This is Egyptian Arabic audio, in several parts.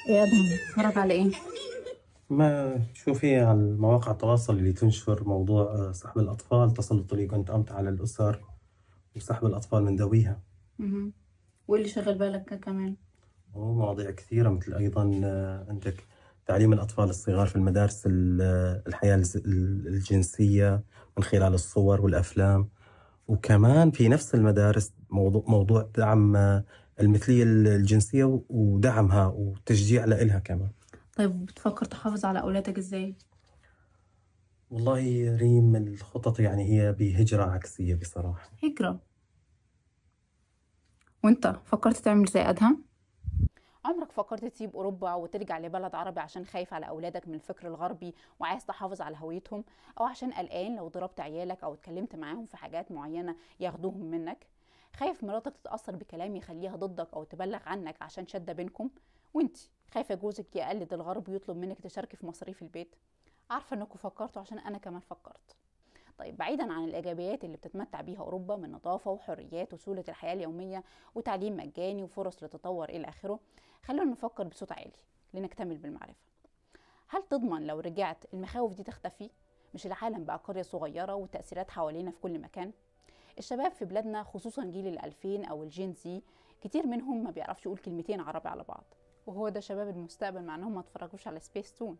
يا ادهم اتفرج على ايه ما شوفي على مواقع التواصل اللي تنشر موضوع آه، سحب الأطفال تسلط اليوغنت أمت على الأسر وسحب الأطفال من ذويها مهم. وايه اللي شغل بالك كمان ومواضيع كثيرة مثل أيضا آه، عندك تعليم الأطفال الصغار في المدارس ال- آه، الحياة الز- الجنسية من خلال الصور والأفلام وكمان في نفس المدارس موضوع موضوع دعم آه، المثلية الجنسية ودعمها وتشجيع لإلها كمان طيب بتفكر تحافظ على اولادك ازاي والله ريم الخطط يعني هي بهجرة عكسية بصراحة هجرة وانت فكرت تعمل زي ادهم عمرك فكرت تسيب أوروبا وترجع لبلد عربي عشان خايف على أولادك من الفكر الغربي وعايز تحافظ على هويتهم أو عشان قلقان لو ضربت عيالك أو اتكلمت معاهم في حاجات معينة ياخدوهم منك خايف مراتك تتأثر بكلام يخليها ضدك أو تبلغ عنك عشان شدة بينكم وانتي خايفة جوزك يقلد الغرب ويطلب منك تشاركي في مصاريف البيت عارفة انكم فكرتوا عشان أنا كمان فكرت طيب بعيدا عن الايجابيات اللي بتتمتع بيها اوروبا من نظافه وحريات وسهوله الحياه اليوميه وتعليم مجاني وفرص للتطور الى اخره خلونا نفكر بصوت عالي لنكتمل بالمعرفه هل تضمن لو رجعت المخاوف دي تختفي مش العالم بقى قريه صغيره والتاثيرات حوالينا في كل مكان الشباب في بلادنا خصوصا جيل الألفين أو الجين زي كتير منهم ما بيعرفش يقول كلمتين عربي على بعض وهو ده شباب المستقبل مع انهم ما اتفرجوش على سبيس تون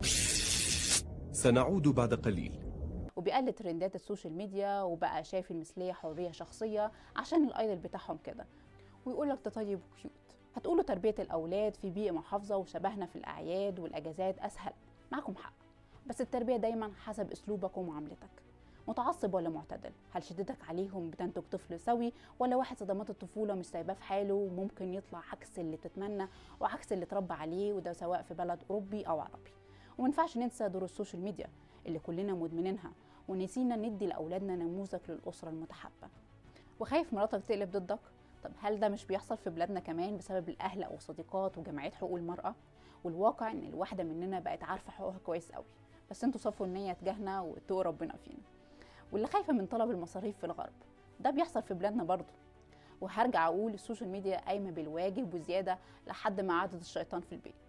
سنعود بعد قليل وبيقلد ترندات السوشيال ميديا وبقى شايف المثليه حريه شخصيه عشان الايدل بتاعهم كده ويقول لك ده طيب وكيوت هتقولوا تربيه الاولاد في بيئه محافظه وشبهنا في الاعياد والاجازات اسهل معاكم حق بس التربيه دايما حسب اسلوبك ومعاملتك متعصب ولا معتدل هل شدتك عليهم بتنتج طفل سوي ولا واحد صدمات الطفوله مش سايباه في حاله وممكن يطلع عكس اللي بتتمنى وعكس اللي اتربى عليه وده سواء في بلد اوروبي او عربي ومنفعش ننسى دور السوشيال ميديا اللي كلنا مدمنينها ونسينا ندي لأولادنا نموذج للأسرة المتحبة وخايف مراتك تقلب ضدك طب هل ده مش بيحصل في بلادنا كمان بسبب الأهل أو الصديقات وجمعيات حقوق المرأة والواقع إن الواحدة مننا بقت عارفة حقوقها كويس قوي بس انتوا صفوا النية تجاهنا واتقوا ربنا فينا واللي خايفة من طلب المصاريف في الغرب ده بيحصل في بلادنا برضه وهرجع أقول السوشيال ميديا قايمة بالواجب وزيادة لحد ما عادت الشيطان في البيت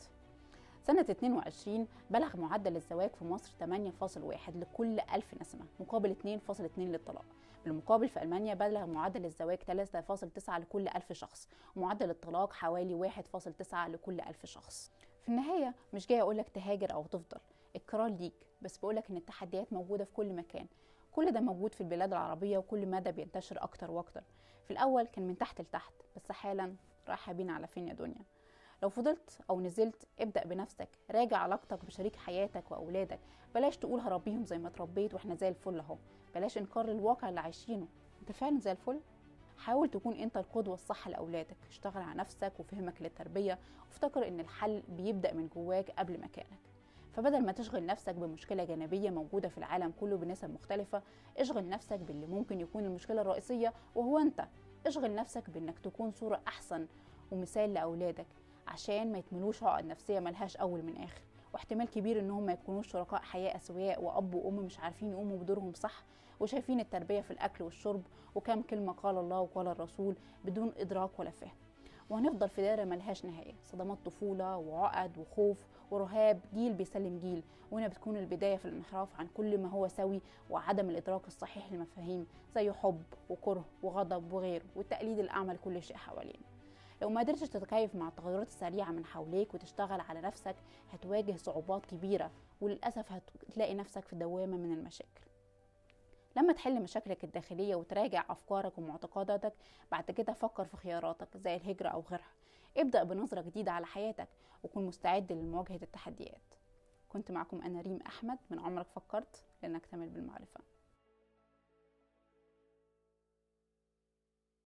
سنة 22 بلغ معدل الزواج في مصر 8.1 لكل ألف نسمة مقابل 2.2 للطلاق بالمقابل في ألمانيا بلغ معدل الزواج 3.9 لكل ألف شخص ومعدل الطلاق حوالي 1.9 لكل ألف شخص في النهاية مش جاي أقولك تهاجر أو تفضل القرار ليك بس بقولك إن التحديات موجودة في كل مكان كل ده موجود في البلاد العربية وكل مدى بينتشر أكتر وأكتر في الأول كان من تحت لتحت بس حالا رايحة بينا على فين يا دنيا لو فضلت او نزلت ابدا بنفسك راجع علاقتك بشريك حياتك واولادك بلاش تقول هربيهم زي ما اتربيت واحنا زي الفل اهو بلاش انكار للواقع اللي عايشينه انت فعلا زي الفل حاول تكون انت القدوه الصح لاولادك اشتغل على نفسك وفهمك للتربيه وافتكر ان الحل بيبدا من جواك قبل مكانك فبدل ما تشغل نفسك بمشكله جانبيه موجوده في العالم كله بنسب مختلفه اشغل نفسك باللي ممكن يكون المشكله الرئيسيه وهو انت اشغل نفسك بانك تكون صوره احسن ومثال لاولادك عشان ما يتملوش عقد نفسيه ملهاش اول من اخر واحتمال كبير ان هم ما يكونوش شركاء حياه اسوياء واب وام مش عارفين يقوموا بدورهم صح وشايفين التربيه في الاكل والشرب وكام كلمه قال الله وقال الرسول بدون ادراك ولا فهم وهنفضل في دايره ملهاش نهايه صدمات طفوله وعقد وخوف ورهاب جيل بيسلم جيل وهنا بتكون البدايه في الانحراف عن كل ما هو سوي وعدم الادراك الصحيح للمفاهيم زي حب وكره وغضب وغيره والتقليد الاعمى لكل شيء حوالينا لو ما قدرتش تتكيف مع التغيرات السريعة من حواليك وتشتغل على نفسك هتواجه صعوبات كبيرة وللأسف هتلاقي نفسك في دوامة من المشاكل لما تحل مشاكلك الداخلية وتراجع أفكارك ومعتقداتك بعد كده فكر في خياراتك زي الهجرة أو غيرها ابدأ بنظرة جديدة على حياتك وكن مستعد لمواجهة التحديات كنت معكم أنا ريم أحمد من عمرك فكرت لنكتمل بالمعرفة